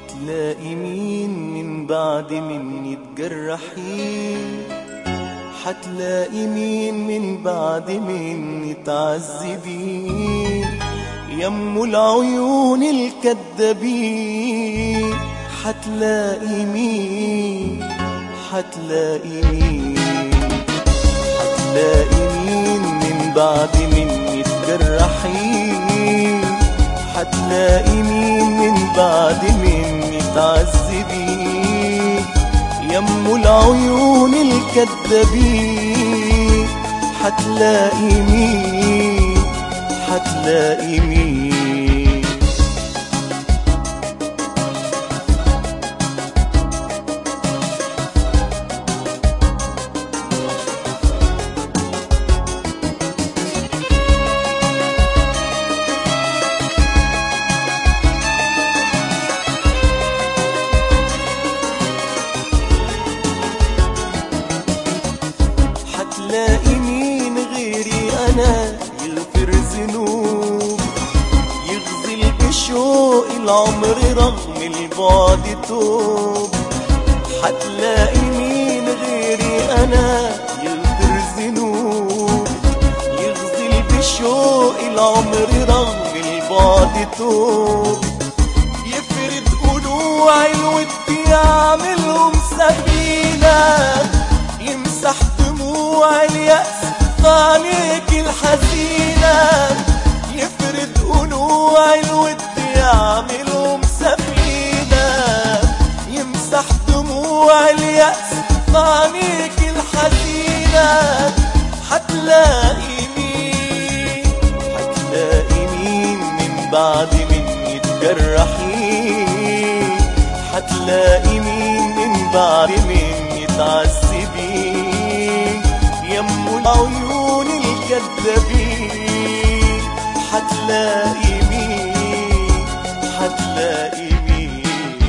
حتلاقي مين من بعد مني تجرحين حتلاقي مين من بعد مني تعذبين يمو العيون الكدابين حتلاقي مين حتلاقي مين حتلاقي مين من بعد مني تجرحين حتلاقي مين من بعد مني تعذبين يمو العيون الكدابين حتلاقي مين حتلاقي مين حتلاقي مين غيري انا يغفر ذنوب يغزل بشوق العمر رغم البعد توب حتلاقي مين غيري انا يغفر ذنوب يغزل بشوق العمر رغم البعد توب يفرد قلوع الود يعملهم سفينة يمسح دموع اليأس طانيك الحزينة يفرد قلوع الود يعملهم سفينة يمسح دموع اليأس طانيك الحزينة حتلاقي مين حتلاقي مين من بعد مني تجرحين حتلاقي مين من بعد مني تعذبين يمو العيون الكدابين حتلاقي مين حتلاقي مين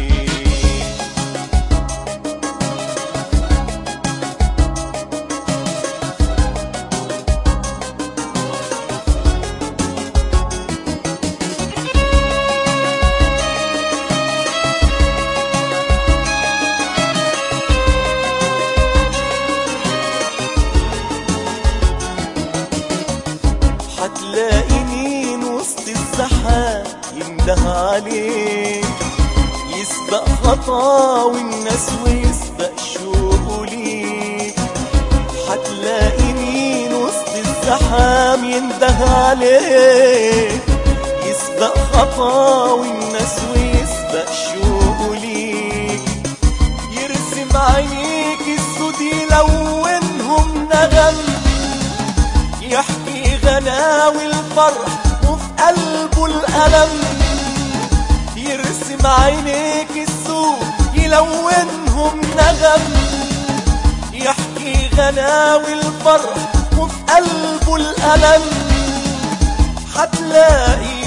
حتلاقي مين وسط الزحام ينده عليك يسبق خطاوي الناس ويسبق شوقه ليك حتلاقي مين وسط الزحام ينده عليك يسبق خطاوي الناس ويسبق شوقه ليك يرسم عينيك السود يلونهم نغم يحكي غناوي الفرح وفي قلبه الألم يرسم عينيك السود يلونهم نغم يحكي غناوي الفرح وفي قلبه الألم حتلاقي